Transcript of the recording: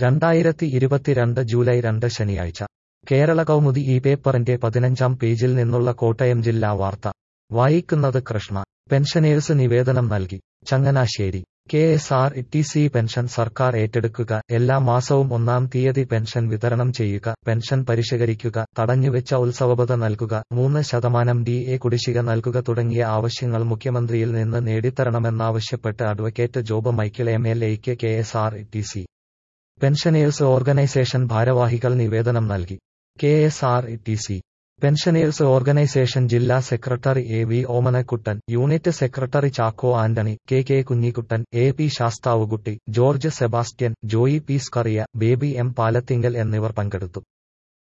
രണ്ടായിരത്തി ഇരുപത്തിരണ്ട് ജൂലൈ രണ്ട് ശനിയാഴ്ച കേരള കൗമുദി ഈ പേപ്പറിന്റെ പതിനഞ്ചാം പേജിൽ നിന്നുള്ള കോട്ടയം ജില്ലാ വാർത്ത വായിക്കുന്നത് കൃഷ്ണ പെൻഷനേഴ്സ് നിവേദനം നൽകി Changanassery K S R T C pension സർക്കാർ ഏറ്റെടുക്കുക എല്ലാ മാസവും ഒന്നാം തീയതി പെൻഷൻ വിതരണം ചെയ്യുക പെൻഷൻ പരിഷ്കരിക്കുക തടഞ്ഞുവെച്ച ഉത്സവബത നൽകുക മൂന്ന് ശതമാനം ഡി എ കുടിശ്ശിക നൽകുക തുടങ്ങിയ ആവശ്യങ്ങൾ മുഖ്യമന്ത്രിയിൽ നിന്ന് നേടിത്തരണമെന്നാവശ്യപ്പെട്ട് advocate Job Michael M L എയ്ക്ക് K S R T C pensioners organisation ഭാരവാഹികൾ നിവേദനം നൽകി K S R T C pensioners organisation ജില്ലാ secretary A V Omanakuttan unit secretary Chacko Antony K K Kunjikuttan A P Sasthavukutty George Sebastian Joy P Scaria Baby M Palathinkal എന്നിവർ പങ്കെടുത്തു